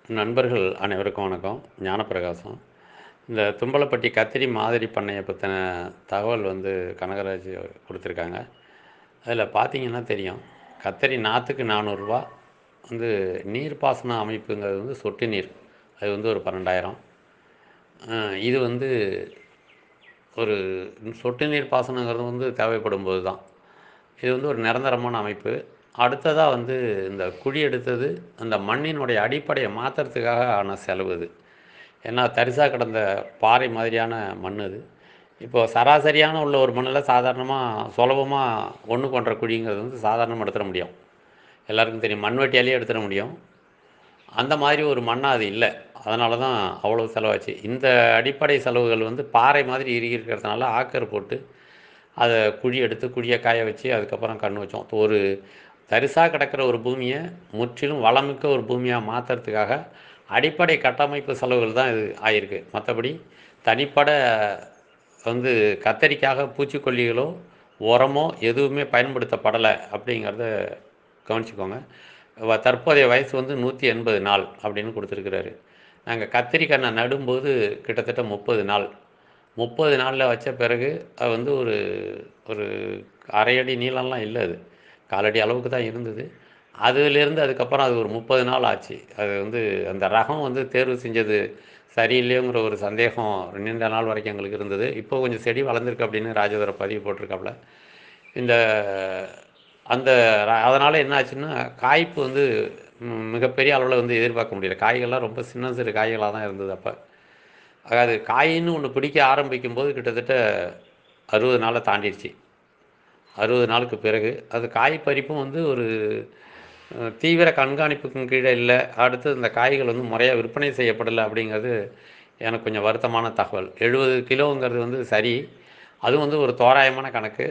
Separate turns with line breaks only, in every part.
நண்பர்கள் அனைவருக்கும் வணக்கம் ஞானப்பிரகாசம் இந்த தும்பலப்பட்டி கத்திரி மாதிரி பண்ணையை பற்றின தகவல் வந்து கனகராஜ் கொடுத்துருக்காங்க அதில் பார்த்தீங்கன்னா தெரியும் கத்தரி நாற்றுக்கு நானூறுரூவா வந்து நீர்ப்பாசன அமைப்புங்கிறது வந்து சொட்டு நீர் அது வந்து ஒரு பன்னெண்டாயிரம் இது வந்து ஒரு சொட்டு நீர் பாசனங்கிறது வந்து தேவைப்படும் போது தான் இது வந்து ஒரு நிரந்தரமான அமைப்பு அடுத்ததாக வந்து இந்த குழி எடுத்தது அந்த மண்ணினுடைய அடிப்படையை மாற்றுறதுக்காக ஆன செலவு இது ஏன்னா தரிசாக கிடந்த பாறை மாதிரியான மண் அது இப்போது சராசரியான உள்ள ஒரு மண்ணில் சாதாரணமாக சுலபமாக ஒன்று கொன்ற குழிங்கிறது வந்து சாதாரணமாக எடுத்துட முடியும் எல்லாருக்கும் தெரியும் மண்வெட்டியாலேயே எடுத்துட முடியும் அந்த மாதிரி ஒரு மண்ணாக அது இல்லை அதனால தான் அவ்வளோ செலவாச்சு இந்த அடிப்படை செலவுகள் வந்து பாறை மாதிரி இறுகி இருக்கிறதுனால ஆக்கர் போட்டு அதை குழி எடுத்து குழியை காய வச்சு அதுக்கப்புறம் கண் வச்சோம் ஒரு தரிசாக கிடக்கிற ஒரு பூமியை முற்றிலும் வளமிக்க ஒரு பூமியாக மாற்றுறதுக்காக அடிப்படை கட்டமைப்பு செலவுகள் தான் இது ஆயிருக்கு மற்றபடி தனிப்பட வந்து கத்தரிக்காக பூச்சிக்கொல்லிகளோ உரமோ எதுவுமே பயன்படுத்தப்படலை அப்படிங்கிறத கவனிச்சுக்கோங்க வ- தற்போதைய வயசு வந்து நூற்றி எண்பது நாள் அப்படின்னு கொடுத்துருக்குறாரு நாங்கள் கத்திரிக்கண்ணை நடும்போது கிட்டத்தட்ட முப்பது நாள் முப்பது நாளில் வச்ச பிறகு அது வந்து ஒரு ஒரு அரை அடி நீளம்லாம் இல்லை அது காலடி அளவுக்கு தான் இருந்தது அதுலேருந்து அதுக்கப்புறம் அது ஒரு முப்பது நாள் ஆச்சு அது வந்து அந்த ரகம் வந்து தேர்வு செஞ்சது சரியில்லையோங்கிற ஒரு சந்தேகம் நீண்ட நாள் வரைக்கும் எங்களுக்கு இருந்தது இப்போ கொஞ்சம் செடி வளர்ந்துருக்கு அப்படின்னு ராஜதுரை பதிவு போட்டிருக்காப்புல இந்த அந்த அதனால் என்ன ஆச்சுன்னா காய்ப்பு வந்து ம், மிகப்பெரிய அளவில் வந்து எதிர்பார்க்க முடியல காய்கள்லாம் ரொம்ப சின்ன சிறு காய்களாக தான் இருந்தது அப்போ அதாவது காயின்னு ஒன்று பிடிக்க ஆரம்பிக்கும் போது கிட்டத்தட்ட அறுபது நாளை தாண்டிடுச்சு அறுபது நாளுக்கு பிறகு அது காய் பறிப்பும் வந்து ஒரு அஹ், தீவிர கண்காணிப்புக்கும் கீழே இல்லை அடுத்து இந்த காய்கள் வந்து முறையாக விற்பனை செய்யப்படலை அப்படிங்கிறது எனக்கு கொஞ்சம் வருத்தமான தகவல் எழுபது கிலோங்கிறது வந்து சரி அதுவும் வந்து ஒரு தோராயமான கணக்கு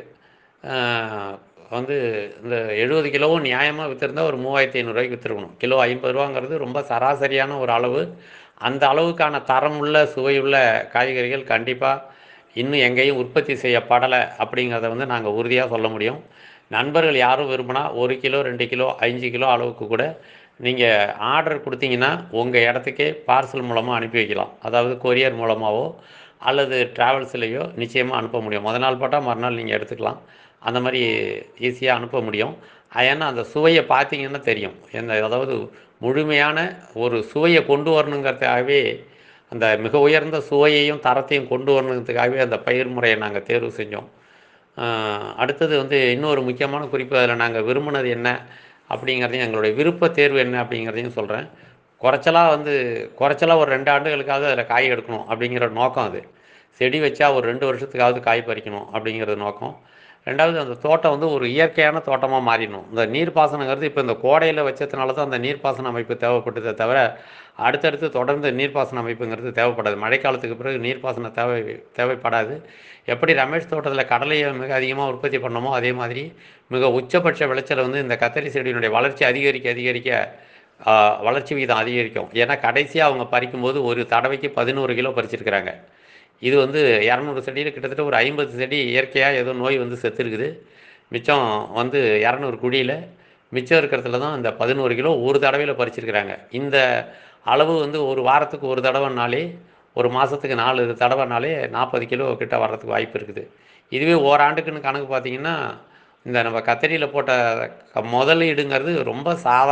அஹ், வந்து இந்த எழுபது கிலோவும் நியாயமாக விற்றுருந்தா ஒரு மூவாயிரத்தி ஐநூறுரூவாய்க்கு விற்றுருக்கணும் கிலோ ஐம்பது ரூபாங்கிறது ரொம்ப சராசரியான ஒரு அளவு அந்த அளவுக்கான தரமுள்ள சுவையுள்ள காய்கறிகள் கண்டிப்பாக இன்னும் எங்கேயும் உற்பத்தி செய்யப்படலை அப்படிங்கிறத வந்து நாங்கள் உறுதியாக சொல்ல முடியும் நண்பர்கள் யாரும் விரும்பினா ஒரு கிலோ ரெண்டு கிலோ அஞ்சு கிலோ அளவுக்கு கூட நீங்கள் ஆர்டர் கொடுத்தீங்கன்னா உங்கள் இடத்துக்கே பார்சல் மூலமாக அனுப்பி வைக்கலாம் அதாவது கொரியர் மூலமாகவோ அல்லது ட்ராவல்ஸ்லேயோ நிச்சயமாக அனுப்ப முடியும் முத நாள் போட்டால் மறுநாள் நீங்கள் எடுத்துக்கலாம் அந்த மாதிரி ஈஸியாக அனுப்ப முடியும் ஏன்னா அந்த சுவையை பார்த்தீங்கன்னா தெரியும் எந்த அதாவது முழுமையான ஒரு சுவையை கொண்டு வரணுங்கிறதுக்காகவே அந்த மிக உயர்ந்த சுவையையும் தரத்தையும் கொண்டு வரணுங்கிறதுக்காகவே அந்த பயிர் முறையை நாங்கள் தேர்வு செஞ்சோம் ஆஹ் அடுத்தது வந்து இன்னொரு முக்கியமான குறிப்பு அதில் நாங்கள் விரும்பினது என்ன அப்படிங்கிறதையும் எங்களுடைய விருப்ப தேர்வு என்ன அப்படிங்கிறதையும் சொல்கிறேன் குறைச்சலாக வந்து குறைச்சலாக ஒரு ரெண்டு ஆண்டுகளுக்காவது அதில் காய் எடுக்கணும் அப்படிங்கிற நோக்கம் அது செடி வச்சா ஒரு ரெண்டு வருஷத்துக்காவது காய் பறிக்கணும் அப்படிங்கிறது நோக்கம் ரெண்டாவது அந்த தோட்டம் வந்து ஒரு இயற்கையான தோட்டமாக மாறிடணும் இந்த நீர்ப்பாசனங்கிறது இப்போ இந்த கோடையில் வச்சதுனால தான் அந்த நீர்ப்பாசன அமைப்பு தேவைப்பட்டதே தவிர அடுத்தடுத்து தொடர்ந்து நீர்ப்பாசன அமைப்புங்கிறது தேவைப்படாது மழைக்காலத்துக்கு பிறகு நீர்ப்பாசன தேவை தேவைப்படாது எப்படி ரமேஷ் தோட்டத்தில் கடலையை மிக அதிகமாக உற்பத்தி பண்ணோமோ அதே மாதிரி மிக உச்சபட்ச விளைச்சலை வந்து இந்த கத்தரி செடியினுடைய வளர்ச்சி அதிகரிக்க அதிகரிக்க ஆ, வளர்ச்சி விகிதம் அதிகரிக்கும் ஏன்னா கடைசியாக அவங்க பறிக்கும்போது ஒரு தடவைக்கு பதினோரு கிலோ பறிச்சிருக்கிறாங்க இது வந்து இரநூறு செடியில் கிட்டத்தட்ட ஒரு ஐம்பது செடி இயற்கையாக ஏதோ நோய் வந்து செத்துருக்குது மிச்சம் வந்து இரநூறு குழியில் மிச்சம் இருக்கிறதுல தான் இந்த பதினோரு கிலோ ஒரு தடவையில் பறிச்சிருக்கிறாங்க இந்த அளவு வந்து ஒரு வாரத்துக்கு ஒரு தடவைனாலே ஒரு மாதத்துக்கு நாலு தடவைனாலே நாற்பது கிலோ கிட்ட வர்றதுக்கு வாய்ப்பு இருக்குது இதுவே ஓராண்டுக்குன்னு கணக்கு பார்த்தீங்கன்னா இந்த நம்ம கத்தரியில் போட்ட க- முதலீடுங்கிறது ரொம்ப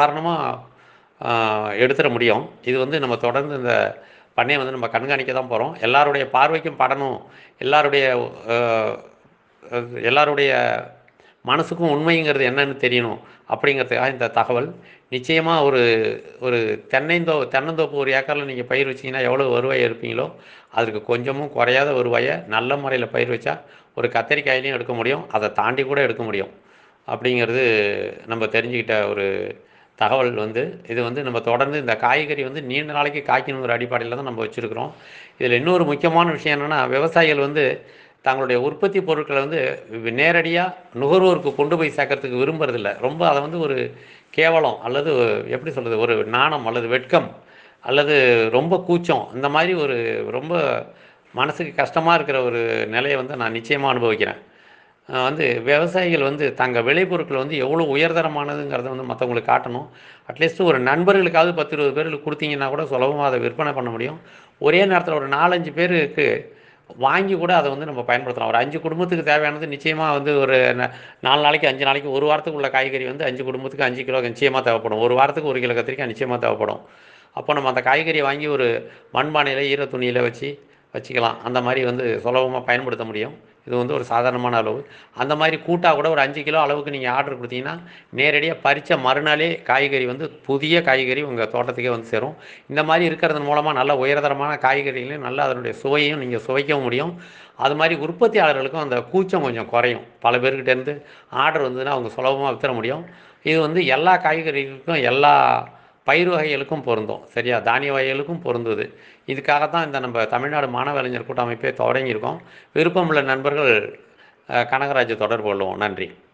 சாதாரணமாக எடுத்துட முடியும் இது வந்து நம்ம தொடர்ந்து இந்த பண்ணையை வந்து நம்ம கண்காணிக்க தான் போகிறோம் எல்லாருடைய பார்வைக்கும் படணும் எல்லாருடைய அஹ், அஹ், எல்லாருடைய மனசுக்கும் உண்மைங்கிறது என்னன்னு தெரியணும் அப்படிங்கிறதுக்காக இந்த தகவல் நிச்சயமாக ஒரு ஒரு தென்னைந்தோ தென்னந்தோப்பு ஒரு ஏக்கரில் நீங்கள் பயிர் வச்சீங்கன்னா எவ்வளோ வருவாய் இருப்பீங்களோ அதுக்கு கொஞ்சமும் குறையாத வருவாயை நல்ல முறையில் பயிர் வச்சா ஒரு கத்தரிக்காயிலையும் எடுக்க முடியும் அதை தாண்டி கூட எடுக்க முடியும் அப்படிங்கிறது நம்ம தெரிஞ்சுக்கிட்ட ஒரு தகவல் வந்து இது வந்து நம்ம தொடர்ந்து இந்த காய்கறி வந்து நீண்ட நாளைக்கு காய்க்கணுங்கிற அடிப்படையில் தான் நம்ம வச்சுருக்கிறோம் இதில் இன்னொரு முக்கியமான விஷயம் என்னென்னா விவசாயிகள் வந்து தங்களுடைய உற்பத்தி பொருட்களை வந்து நேரடியாக நுகர்வோருக்கு கொண்டு போய் சேர்க்கறதுக்கு விரும்புறதில்ல ரொம்ப அதை வந்து ஒரு கேவலம் அல்லது எப்படி சொல்கிறது ஒரு நாணம் அல்லது வெட்கம் அல்லது ரொம்ப கூச்சம் இந்த மாதிரி ஒரு ரொம்ப மனசுக்கு கஷ்டமாக இருக்கிற ஒரு நிலையை வந்து நான் நிச்சயமாக அனுபவிக்கிறேன் அஹ் வந்து விவசாயிகள் வந்து தங்கள் விளைபொருட்கள் வந்து எவ்வளோ உயர்தரமானதுங்கிறத வந்து மற்றவங்களுக்கு காட்டணும் அட்லீஸ்ட் ஒரு நண்பர்களுக்காவது பத்து இருபது பேருக்கு கொடுத்தீங்கன்னா கூட சுலபமாக அதை விற்பனை பண்ண முடியும் ஒரே நேரத்தில் ஒரு நாலஞ்சு பேருக்கு வாங்கி கூட அதை வந்து நம்ம பயன்படுத்தலாம் ஒரு அஞ்சு குடும்பத்துக்கு தேவையானது நிச்சயமாக வந்து ஒரு ந- நாலு நாளைக்கு அஞ்சு நாளைக்கு ஒரு வாரத்துக்கு உள்ள காய்கறி வந்து அஞ்சு குடும்பத்துக்கு அஞ்சு கிலோ நிச்சயமாக தேவைப்படும் ஒரு வாரத்துக்கு ஒரு கிலோ கத்திரிக்காய் நிச்சயமாக தேவைப்படும் அப்போ நம்ம அந்த காய்கறியை வாங்கி ஒரு மண்பானையில் ஈர துணியில் வச்சு வச்சுக்கலாம் அந்த மாதிரி வந்து சுலபமாக பயன்படுத்த முடியும் இது வந்து ஒரு சாதாரணமான அளவு அந்த மாதிரி கூட்டாக கூட ஒரு அஞ்சு கிலோ அளவுக்கு நீங்கள் ஆர்டர் கொடுத்தீங்கன்னா நேரடியாக பறித்த மறுநாளே காய்கறி வந்து புதிய காய்கறி உங்கள் தோட்டத்துக்கே வந்து சேரும் இந்த மாதிரி இருக்கிறது மூலமாக நல்ல உயர்தரமான காய்கறிகளையும் நல்ல அதனுடைய சுவையும் நீங்கள் சுவைக்கவும் முடியும் அது மாதிரி உற்பத்தியாளர்களுக்கும் அந்த கூச்சம் கொஞ்சம் குறையும் பல பேர்கிட்டேருந்து ஆர்டர் வந்ததுன்னா அவங்க சுலபமாக வித்துற முடியும் இது வந்து எல்லா காய்கறிகளுக்கும் எல்லா பயிர் வகைகளுக்கும் பொருந்தும் சரியா தானிய வகைகளுக்கும் பொருந்துது இதுக்காகத்தான் இந்த நம்ம தமிழ்நாடு மாணவ கூட்டமைப்பே தொடங்கியிருக்கோம் விருப்பமுள்ள நண்பர்கள் அஹ், கனகராஜ் தொடர்பு கொள்வோம் நன்றி